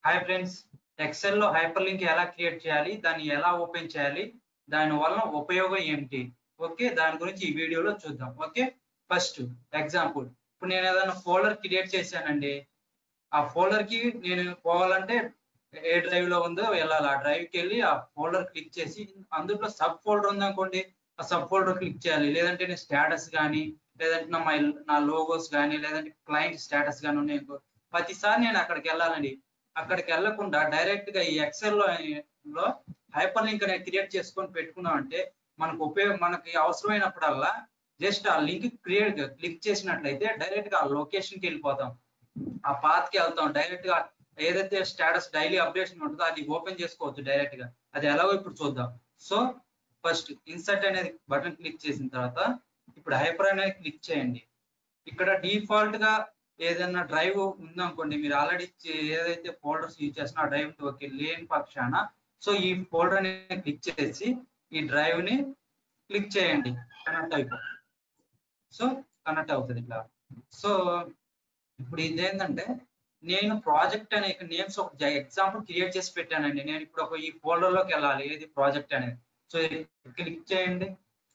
hi friends Excel లో hyperlink ఎలా create చేయాలి దాన్ని ఎలా ఓపెన్ చేయాలి దాని వలన ఉపయోగం ఏమిటి ఓకే దాని గురించి ఈ వీడియోలో చూద్దాం ఓకే ఫస్ట్ ఎగ్జాంపుల్ ఇప్పుడు నేను ఏదైనా ఫోల్డర్ క్రియేట్ చేశానండి ఆ ఫోల్డర్ కి నేను పోవాలంటే ఏ డ్రైవ్ లో ఉందో వెళ్ళాలి ఆ డ్రైవ్ కి వెళ్ళి ఆ ఫోల్డర్ క్లిక్ చేసి అందులో సబ్ ఫోల్డర్ ఉందనుకోండి ఆ సబ్ ఫోల్డర్ క్లిక్ చేయాలి లేదంటే నేను స్టేటస్ కానీ లేదంటే నా మై నా లోగోస్ కానీ లేదంటే క్లయింట్ స్టేటస్ కానీ ఉన్నాయి ప్రతిసారి నేను అక్కడికి వెళ్ళాలండి అక్కడికి వెళ్లకుండా డైరెక్ట్ గా ఈ ఎక్సెల్ లో లో హైపర్ లింక్ అనేది క్రియేట్ చేసుకొని పెట్టుకున్నాం అంటే మనకు ఉపయోగం మనకి అవసరమైనప్పుడల్లా జస్ట్ ఆ లింక్ క్రియేట్ క్లిక్ చేసినట్లయితే డైరెక్ట్ గా ఆ లొకేషన్ కి వెళ్ళిపోతాం ఆ పాత్ కి వెళ్తాం డైరెక్ట్ గా ఏదైతే స్టేటస్ డైలీ అప్డేషన్ ఉంటుందో అది ఓపెన్ చేసుకోవచ్చు డైరెక్ట్ గా అది ఎలాగో ఇప్పుడు చూద్దాం సో ఫస్ట్ ఇన్సర్ట్ అనేది బటన్ క్లిక్ చేసిన తర్వాత ఇప్పుడు హైపర్ అనేది క్లిక్ చేయండి ఇక్కడ డిఫాల్ట్ గా ఏదైనా డ్రైవ్ ఉందనుకోండి మీరు ఆల్రెడీ ఏదైతే ఫోల్డర్స్ యూజ్ చేస్తున్నా ఆ డ్రైవ్ ఓకే లేని పక్షాన సో ఈ ఫోల్డర్ అనేది క్లిక్ చేసి ఈ డ్రైవ్ ని క్లిక్ చేయండి కనెక్ట్ అయిపోతుంది సో కనెక్ట్ అవుతుంది ఇట్లా సో ఇప్పుడు ఇదేంటంటే నేను ప్రాజెక్ట్ అనే నేమ్స్ ఒక ఎగ్జాంపుల్ క్రియేట్ చేసి పెట్టానండి నేను ఇప్పుడు ఒక ఈ ఫోల్డర్ లోకి వెళ్ళాలి ఏది ప్రాజెక్ట్ అనేది సో క్లిక్ చేయండి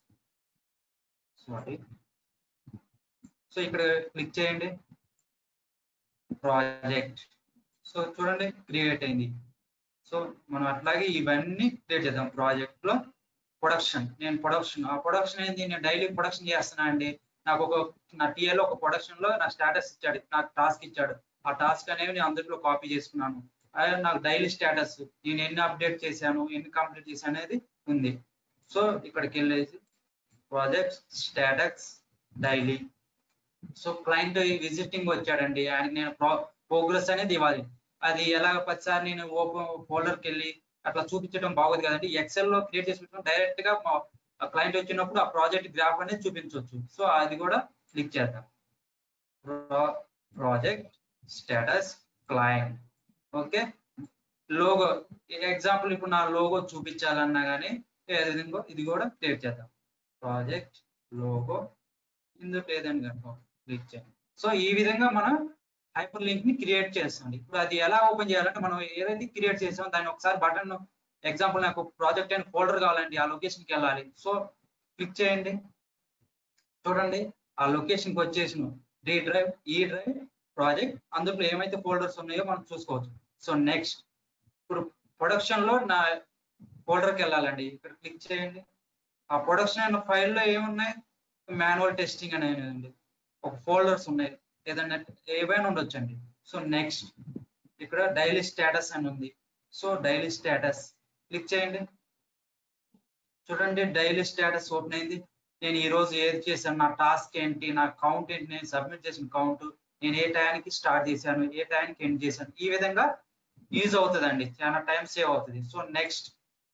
సారీ సో ఇక్కడ క్లిక్ చేయండి ప్రాజెక్ట్ సో చూడండి క్రియేట్ అయింది సో మనం అట్లాగే ఇవన్నీ క్రియేట్ చేద్దాం ప్రాజెక్ట్ లో ప్రొడక్షన్ నేను ప్రొడక్షన్ ఆ ప్రొడక్షన్ ఏంది నేను డైలీ ప్రొడక్షన్ చేస్తున్నా అండి నాకు ఒక నా టీఏలో ఒక ప్రొడక్షన్ లో నా స్టేటస్ ఇచ్చాడు నాకు టాస్క్ ఇచ్చాడు ఆ టాస్క్ అనేవి నేను అందులో కాపీ చేసుకున్నాను అదే నాకు డైలీ స్టేటస్ నేను ఎన్ని అప్డేట్ చేశాను ఎన్ని కంప్లీట్ చేశాను అనేది ఉంది సో ఇక్కడికి వెళ్ళేసి project status daily so client visiting వచ్చాడండి ఆయనకి నేను ప్రోగ్రెస్ అనేది ఇవ్వాలి అది ఎలా ప్రతిసారి నేను ఓపెన్ ఫోల్డర్కి వెళ్ళి అట్లా చూపించడం బాగోదు కదండి ఎక్సెల్ లో క్రియేట్ చేసి పెట్టడం డైరెక్ట్ గా క్లయింట్ వచ్చినప్పుడు ఆ ప్రాజెక్ట్ గ్రాఫ్ అనేది చూపించవచ్చు సో అది కూడా క్లిక్ చేద్దాం project status client okay logo example ఇప్పుడు నా లోగో చూపించాలన్నా కానీ విధంగా ఇది కూడా క్రియేట్ చేద్దాం ప్రాజెక్ట్ లోగో ఇందులో లేదని కనుక క్లిక్ చేయండి సో ఈ విధంగా మనం హైపర్ లింక్ ని క్రియేట్ చేస్తుంది ఇప్పుడు అది ఎలా ఓపెన్ చేయాలంటే మనం ఏదైతే క్రియేట్ చేసామో దాన్ని ఒకసారి బటన్ ఎగ్జాంపుల్ నాకు ప్రాజెక్ట్ అయిన ఫోల్డర్ కావాలండి ఆ లొకేషన్ కి వెళ్ళాలి సో క్లిక్ చేయండి చూడండి ఆ లొకేషన్ కి వచ్చేసిన D drive E drive project అందులో ఏమైతే ఫోల్డర్స్ ఉన్నాయో మనం చూసుకోవచ్చు సో నెక్స్ట్ ఇప్పుడు ప్రొడక్షన్ లో నా ఫోల్డర్ కి వెళ్ళాలండి ఇక్కడ క్లిక్ చేయండి ఆ ప్రొడక్షన్ అయిన ఫైల్లో ఏమున్నాయి మాన్యువల్ టెస్టింగ్ అనేది ఉంది ఒక ఫోల్డర్స్ ఉన్నాయి ఏదన్నా ఏవైనా ఉండొచ్చండి సో నెక్స్ట్ ఇక్కడ డైలీ స్టేటస్ అని ఉంది సో డైలీ స్టేటస్ క్లిక్ చేయండి చూడండి డైలీ స్టేటస్ ఓపెన్ అయింది నేను ఈ రోజు ఏది చేశాను నా టాస్క్ ఏంటి నా కౌంట్ ఏంటి నేను సబ్మిట్ చేసిన కౌంట్ నేను ఏ టైంకి స్టార్ట్ చేశాను ఏ టైంకి ఎండ్ చేశాను ఈ విధంగా యూజ్ అవుతుందండి చాలా టైం సేవ్ అవుతుంది సో నెక్స్ట్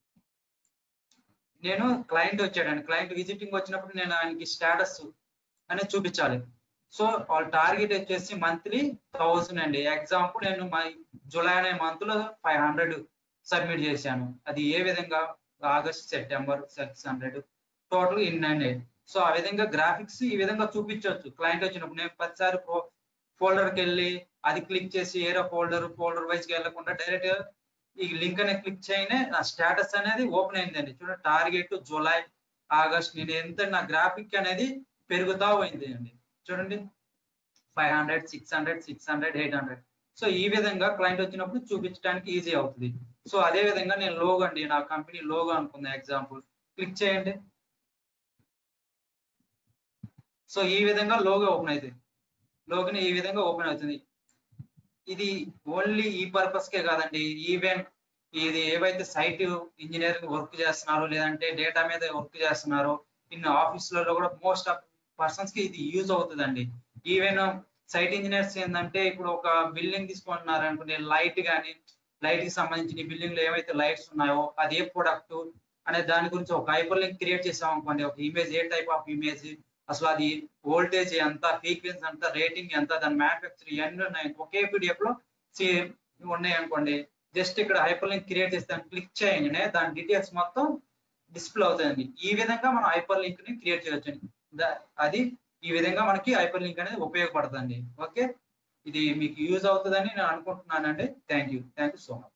నేను క్లయింట్ వచ్చాడండి క్లయింట్ విజిటింగ్ వచ్చినప్పుడు నేను ఆయనకి స్టేటస్ అనేది చూపించాలి సో వాళ్ళ టార్గెట్ వచ్చేసి మంత్లీ థౌసండ్ అండి ఎగ్జాంపుల్ నేను మై జూలై అనే మంత్ లో ఫైవ్ హండ్రెడ్ సబ్మిట్ చేశాను అది ఏ విధంగా August September six hundred total in hundred so ఆ విధంగా గ్రాఫిక్స్ ఈ విధంగా చూపించవచ్చు క్లయింట్ వచ్చినప్పుడు నేను ప్రతిసారి ఫోల్డర్కి వెళ్ళి అది క్లిక్ చేసి ఏరో ఫోల్డర్ ఫోల్డర్ వైజ్ కి వెళ్ళకుండా డైరెక్ట్ గా ఈ లింక్ అనేది క్లిక్ చేయనే నా స్టేటస్ అనేది ఓపెన్ అయిందండి చూడండి టార్గెట్ జూలై ఆగస్ట్ నేను ఎంత నా గ్రాఫిక్ అనేది పెరుగుతా పోయింది అండి చూడండి five hundred six hundred six hundred eight hundred so ఈ విధంగా క్లయింట్ వచ్చినప్పుడు చూపించడానికి ఈజీ అవుతుంది సో అదే విధంగా నేను లోగో అండి నా కంపెనీ లోగో అనుకున్నా ఎగ్జాంపుల్ క్లిక్ చేయండి సో ఈ విధంగా లోగో ఓపెన్ అవుతుంది లోగోని ఈ విధంగా ఓపెన్ అవుతుంది ఇది ఓన్లీ ఈ పర్పస్ కే కాదండి ఈవెన్ ఇది ఏవైతే సైట్ ఇంజనీరింగ్ వర్క్ చేస్తున్నారో లేదంటే డేటా మీద వర్క్ చేస్తున్నారో ఇన్ ఆఫీసులలో కూడా మోస్ట్ ఆఫ్ పర్సన్స్ కి ఇది యూజ్ అవుతుందండి ఈవెన్ సైట్ ఇంజనీర్స్ ఏంటంటే ఇప్పుడు ఒక బిల్డింగ్ తీసుకుంటున్నారు అనుకుంటే లైట్ కానీ లైట్ కి సంబంధించిన బిల్డింగ్ లో ఏవైతే లైట్స్ ఉన్నాయో అది ఏ ప్రొడక్ట్ అనే దాని గురించి ఒక హైపర్ లింక్ క్రియేట్ చేసాం అనుకోండి ఒక image a type of image అసలు అది వోల్టేజ్ ఎంత ఫ్రీక్వెన్సీ ఎంత రేటింగ్ ఎంత దాని మ్యానుఫ్యాక్చర్ ఇవన్నీ ఉన్నాయి ఒకే పీడిఎఫ్ లో ఉన్నాయి అనుకోండి జస్ట్ ఇక్కడ హైపర్ లింక్ క్రియేట్ చేస్తే క్లిక్ చేయగానే దాని డీటెయిల్స్ మొత్తం డిస్ప్లే అవుతాయండి ఈ విధంగా మనం హైపర్ లింక్ ని క్రియేట్ చేయొచ్చు అది ఈ విధంగా మనకి హైపర్ లింక్ అనేది ఉపయోగపడుతుంది ఓకే ఇది మీకు యూజ్ అవుతుందని నేను అనుకుంటున్నానండి thank you thank you so much